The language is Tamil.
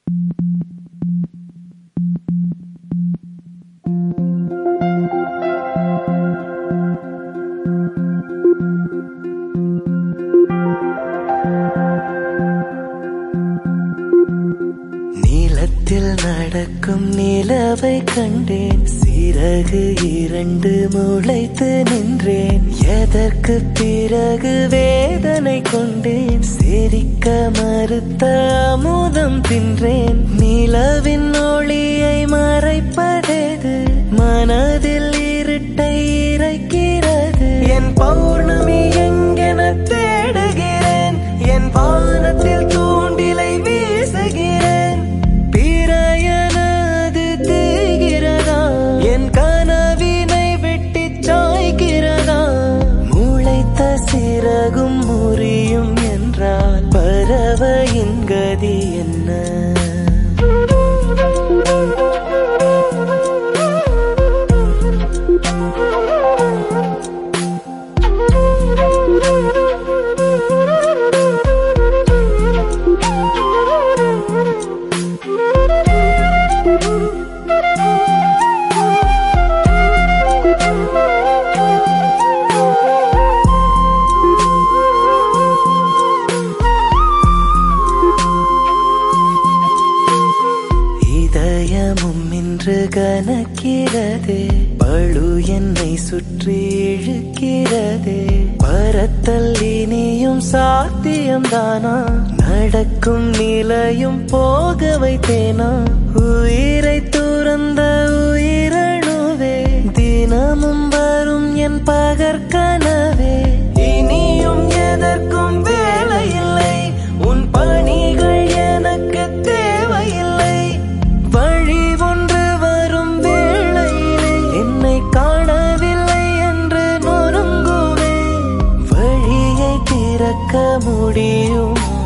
நீலத்தில் நடக்கும் நிலவை கண்டேன் சிறகு இரண்டு முளைத்து நின்றேன் எதற்கு பிறகு வேதனை கொண்டேன் சிரிக்க மறுத்த அமுதம் தின்றேன் நிலவின் ஒளியை மறைப்பதேது மனதில் இருட்டை இறைக்கிறது என் பௌர்ணமி எங்கென தேடுகிறேன் என் வானத்தில் தூண்டிலை வீசுகிறேன் பிறையனது தேய்கிறதா என் கனவினை வெட்டி சாய்கிறதா முளைத்த சிறகும் முறியும் என்றால் பறவையின் கதி என்ன இதயமும் இன்று கனக்கிறதே பழு என்னை சுற்றி இழுக்கிறதே பரத்தல் இனியும் சாத்தியம்தானா நடக்கும் நிலையும் போக வைத்தேனா உயிரை துறந்த உயிரணுவே தினமும் வரும் என் பகற்கனவே இனியும் எதற்கும் வேலையில்லை உன் பணிகள் எனக்கு தேவையில்லை வழி ஒன்று வரும் வேளையிலே என்னை காணவில்லை என்று நொறுங்குவே வழியை திறக்க முடியுமா